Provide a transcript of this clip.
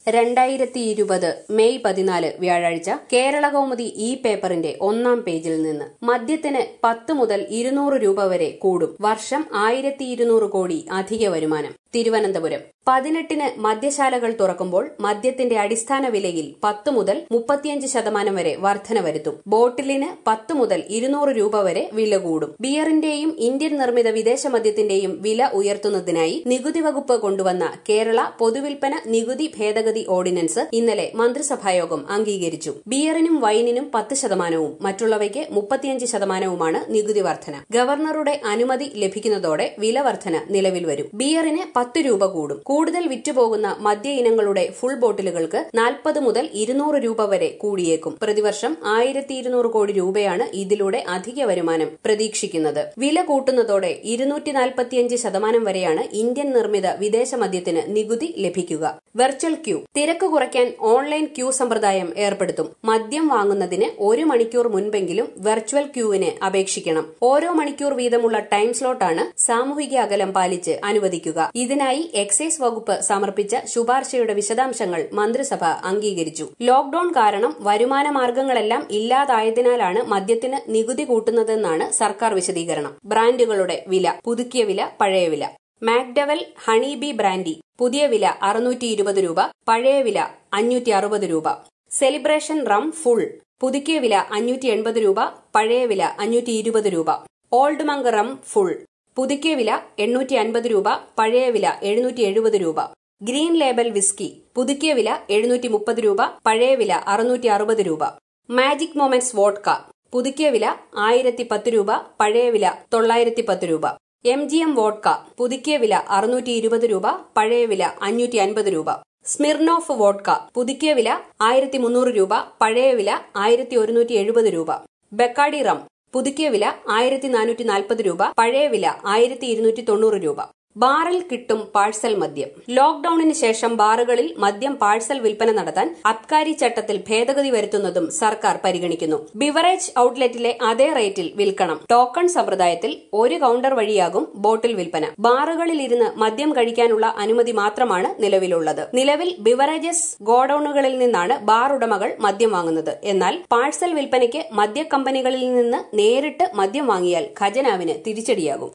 രണ്ടായിരത്തി ഇരുപത് മെയ് പതിനാല് വ്യാഴാഴ്ച കേരള കൗമുദി ഈ പേപ്പറിന്റെ ഒന്നാം പേജിൽ നിന്ന് മദ്യത്തിന് പത്ത് മുതൽ ഇരുന്നൂറ് രൂപ വരെ കൂടും വർഷം ആയിരത്തി ഇരുന്നൂറ് കോടി അധിക വരുമാനം തിരുവനന്തപുരം പതിനെട്ടിന് മദ്യശാലകൾ തുറക്കുമ്പോൾ മദ്യത്തിന്റെ അടിസ്ഥാന വിലയിൽ പത്ത് മുതൽ മുപ്പത്തിയഞ്ച് ശതമാനം വരെ വർധന വരുത്തും ബോട്ടിലിന് പത്ത് മുതൽ ഇരുന്നൂറ് രൂപ വരെ വില കൂടും ബിയറിന്റെയും ഇന്ത്യൻ നിർമ്മിത വിദേശ മദ്യത്തിന്റെയും വില ഉയർത്തുന്നതിനായി നികുതി വകുപ്പ് കൊണ്ടുവന്ന കേരള പൊതുവിൽപ്പന നികുതി ഭേദഗതി ഓർഡിനൻസ് ഇന്നലെ മന്ത്രിസഭായോഗം അംഗീകരിച്ചു ബിയറിനും വൈനിനും പത്ത് ശതമാനവും മറ്റുള്ളവയ്ക്ക് മുപ്പത്തിയഞ്ച് ശതമാനവുമാണ് നികുതി വർധന ഗവർണറുടെ അനുമതി ലഭിക്കുന്നതോടെ വില വർധന നിലവിൽ വരും ബിയറിന് പത്ത് രൂപ കൂടും കൂടുതൽ വിറ്റുപോകുന്ന മദ്യ ഇനങ്ങളുടെ ഫുൾ ബോട്ടിലുകൾക്ക് നാൽപ്പത് മുതൽ ഇരുന്നൂറ് രൂപ വരെ കൂടിയേക്കും പ്രതിവർഷം ആയിരത്തി ഇരുന്നൂറ് കോടി രൂപയാണ് ഇതിലൂടെ അധിക വരുമാനം പ്രതീക്ഷിക്കുന്നത് വില കൂട്ടുന്നതോടെ ഇരുന്നൂറ്റി നാൽപ്പത്തിയഞ്ച് ശതമാനം വരെയാണ് ഇന്ത്യൻ നിർമ്മിത വിദേശ മദ്യത്തിന് നികുതി ലഭിക്കുക വെർച്വൽ ക്യൂ തിരക്ക് കുറയ്ക്കാൻ ഓൺലൈൻ ക്യൂ സമ്പ്രദായം ഏർപ്പെടുത്തും മദ്യം വാങ്ങുന്നതിന് ഒരു മണിക്കൂർ മുൻപെങ്കിലും വെർച്വൽ ക്യൂവിന് അപേക്ഷിക്കണം ഓരോ മണിക്കൂർ വീതമുള്ള ടൈം സ്ലോട്ടാണ് സാമൂഹിക അകലം പാലിച്ച് അനുവദിക്കുക ഇതിനായി എക്സൈസ് വകുപ്പ് സമർപ്പിച്ച ശുപാർശയുടെ വിശദാംശങ്ങൾ മന്ത്രിസഭ അംഗീകരിച്ചു ലോക്ഡൌൺ കാരണം വരുമാന മാർഗങ്ങളെല്ലാം ഇല്ലാതായതിനാലാണ് മദ്യത്തിന് നികുതി കൂട്ടുന്നതെന്നാണ് സർക്കാർ വിശദീകരണം ബ്രാൻഡുകളുടെ വില പുതുക്കിയ വില പഴയ വില മാക്ഡവൽ ഹണി ബി ബ്രാൻഡി പുതിയ വില അറുന്നൂറ്റി ഇരുപത് രൂപ പഴയ വില അഞ്ഞൂറ്റി അറുപത് രൂപ സെലിബ്രേഷൻ റം ഫുൾ പുതുക്കിയ വില അഞ്ഞൂറ്റി എൺപത് രൂപ പഴയ വില അഞ്ഞൂറ്റി ഇരുപത് രൂപ ഓൾഡ് മങ്ക് റം ഫുൾ പുതുക്കിയ വില എണ്ണൂറ്റി അൻപത് രൂപ പഴയ വില എഴുന്നൂറ്റി എഴുപത് രൂപ ഗ്രീൻ ലേബൽ വിസ്കി പുതുക്കിയ വില എഴുന്നൂറ്റി മുപ്പത് രൂപ പഴയ വില അറുന്നൂറ്റി അറുപത് രൂപ മാജിക് മൊമെന്റ്സ് വോഡ്ക പുതുക്കിയ വില ആയിരത്തി പത്ത് രൂപ പഴയ വില തൊള്ളായിരത്തി പത്ത് രൂപ എം ജി എം വോഡ്ക പുതുക്കിയ വില അറുന്നൂറ്റി ഇരുപത് രൂപ പഴയ വില അഞ്ഞൂറ്റി അൻപത് രൂപ സ്മിർനോഫ് വോഡ്ക പുതുക്കിയ വില ആയിരത്തി മുന്നൂറ് രൂപ പഴയ വില ആയിരത്തി ഒരുന്നൂറ്റി എഴുപത് രൂപ ബെക്കാഡി റം പുതുക്കിയ വില ആയിരത്തി നാനൂറ്റി നാൽപ്പത് രൂപ പഴയ വില ആയിരത്തി ഇരുന്നൂറ്റി തൊണ്ണൂറ് രൂപ ബാറിൽ കിട്ടും പാഴ്സൽ മദ്യം ലോക്ഡൌണിന് ശേഷം ബാറുകളിൽ മദ്യം പാഴ്സൽ വിൽപ്പന നടത്താൻ അബ്കാരി ചട്ടത്തിൽ ഭേദഗതി വരുത്തുന്നതും സർക്കാർ പരിഗണിക്കുന്നു ബിവറേജ് ഔട്ട്ലെറ്റിലെ അതേ റേറ്റിൽ വിൽക്കണം ടോക്കൺ സമ്പ്രദായത്തിൽ ഒരു കൌണ്ടർ വഴിയാകും ബോട്ടിൽ വിൽപ്പന ബാറുകളിൽ ഇരുന്ന് മദ്യം കഴിക്കാനുള്ള അനുമതി മാത്രമാണ് നിലവിലുള്ളത് നിലവിൽ ബിവറേജസ് ഗോഡൌണുകളിൽ നിന്നാണ് ബാർ ഉടമകൾ മദ്യം വാങ്ങുന്നത് എന്നാൽ പാഴ്സൽ വിൽപ്പനയ്ക്ക് മദ്യ കമ്പനികളിൽ നിന്ന് നേരിട്ട് മദ്യം വാങ്ങിയാൽ ഖജനാവിന് തിരിച്ചടിയാകും